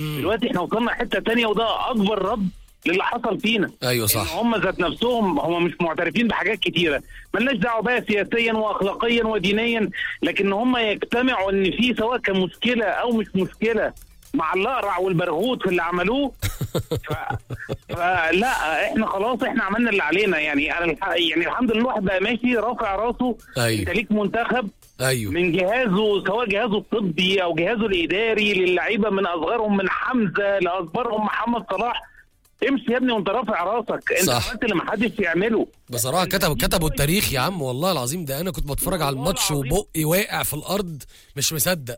دلوقتي احنا وصلنا حته تانية وده اكبر رد للي حصل فينا ايوه إن صح هم ذات نفسهم هم مش معترفين بحاجات كتيره ملناش دعوه بقى سياسيا واخلاقيا ودينيا لكن هم يجتمعوا ان في سواء كان مشكله او مش مشكله مع الاقرع والبرغوث في اللي عملوه ف... فلا احنا خلاص احنا عملنا اللي علينا يعني انا الح... يعني الحمد لله الواحد بقى ماشي رافع راسه أيوة. انت ليك منتخب ايوه من جهازه سواء جهازه الطبي او جهازه الاداري للعيبه من اصغرهم من حمزه لاكبرهم محمد صلاح امشي يا ابني وانت رافع راسك انت صح. عملت اللي محدش يعمله بصراحه كتبوا كتبوا التاريخ يا عم والله العظيم ده انا كنت بتفرج على والله الماتش العظيم. وبقي واقع في الارض مش مصدق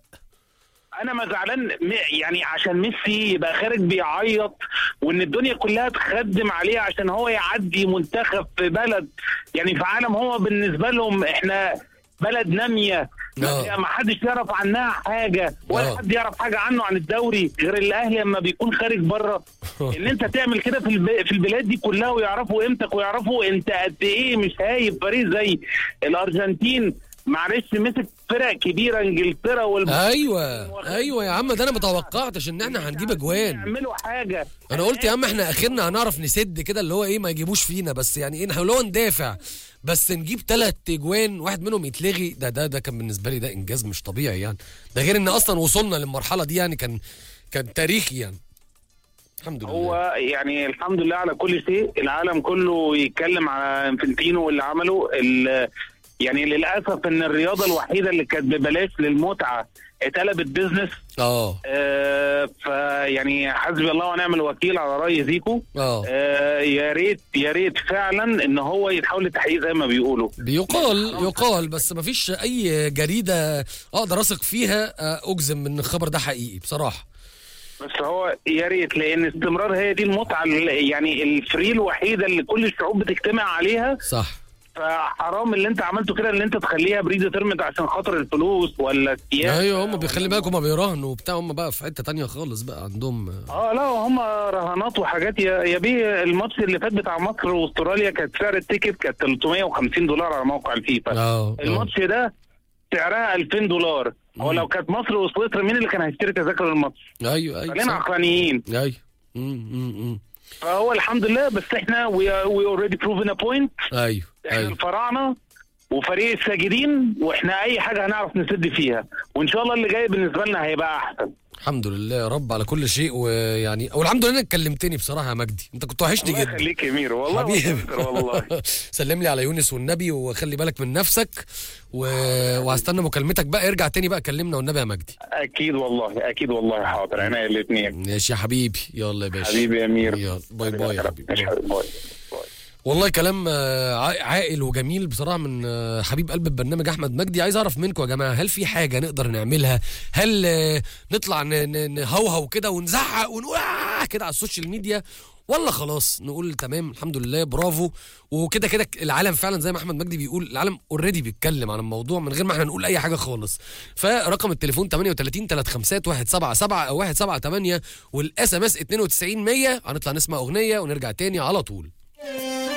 انا ما زعلان م- يعني عشان ميسي يبقى خارج بيعيط وان الدنيا كلها تخدم عليه عشان هو يعدي منتخب في بلد يعني في عالم هو بالنسبه لهم احنا بلد ناميه آه. ما حدش يعرف عنها حاجه ولا آه. حد يعرف حاجه عنه عن الدوري غير الاهلي لما بيكون خارج بره ان انت تعمل كده في الب... في البلاد دي كلها ويعرفوا قيمتك ويعرفوا انت قد ايه مش هايب فريق زي الارجنتين معلش مسك فرق كبيره انجلترا وال ايوه ايوه يا عم ده انا ما توقعتش ان احنا هنجيب اجوان يعملوا حاجه انا قلت يا عم احنا اخرنا هنعرف نسد كده اللي هو ايه ما يجيبوش فينا بس يعني ايه نحاول هو ندافع بس نجيب ثلاث اجوان واحد منهم يتلغي ده ده ده كان بالنسبه لي ده انجاز مش طبيعي يعني ده غير ان اصلا وصلنا للمرحله دي يعني كان كان تاريخي يعني الحمد لله هو يعني الحمد لله على كل شيء العالم كله يتكلم على انفنتينو واللي عمله ال- يعني للاسف ان الرياضه الوحيده اللي كانت ببلاش للمتعه اتقلبت بيزنس اه آه فيعني حسبي الله ونعم الوكيل على راي زيكو اه آه يا ريت يا ريت فعلا ان هو يتحول لتحقيق زي ما بيقولوا بيقال يقال بس ما فيش اي جريده اقدر اثق فيها آه، اجزم ان الخبر ده حقيقي بصراحه بس هو يا ريت لان استمرار هي دي المتعه اللي- يعني الفري الوحيده اللي كل الشعوب بتجتمع عليها صح فحرام اللي انت عملته كده اللي انت تخليها بريده ترمت عشان خاطر الفلوس ولا السياسه ايوه هم بيخلي بالك هم بيراهنوا وبتاع هم بقى في حته تانية خالص بقى عندهم آه، اه لا هم رهانات وحاجات يا يا بيه الماتش اللي فات بتاع مصر واستراليا كانت سعر التيكت كانت 350 دولار على موقع الفيفا اه الماتش ده سعرها 2000 دولار هو مم. لو كانت مصر وسويسرا مين اللي كان هيشتري تذاكر الماتش؟ ايوه ايوه خلينا صح. عقلانيين ايوه مم، مم، مم. فهو الحمد لله بس احنا وي اوريدي بروفن ا بوينت ايوه احنا ايوه الفراعنه وفريق الساجدين واحنا اي حاجه هنعرف نسد فيها وان شاء الله اللي جاي بالنسبه لنا هيبقى احسن الحمد لله يا رب على كل شيء ويعني والحمد لله انك كلمتني بصراحه يا مجدي انت كنت وحشني الله جدا يخليك يا ميرو والله حبيبي أكتر والله سلم لي على يونس والنبي وخلي بالك من نفسك و... وهستنى مكالمتك بقى ارجع تاني بقى كلمنا والنبي يا مجدي اكيد والله اكيد والله حاضر عينيا الاثنين ماشي يا حبيبي يلا يا باشا حبيبي يا ميرو يلا باي باي يا حبيبي ماشي حبيبي باي باي. والله كلام آه، ع- عاقل وجميل بصراحه من آه، حبيب قلب البرنامج احمد مجدي عايز اعرف منكم يا جماعه هل في حاجه نقدر نعملها هل آه، نطلع ن- ن- نهوهو كده ونزعق ونقول آه كده على السوشيال ميديا ولا خلاص نقول تمام الحمد لله برافو وكده كده العالم فعلا زي ما احمد مجدي بيقول العالم اوريدي بيتكلم عن الموضوع من غير ما احنا نقول اي حاجه خالص فرقم التليفون 38 35 177 او 178 والاس ام اس 92 100 هنطلع نسمع اغنيه ونرجع تاني على طول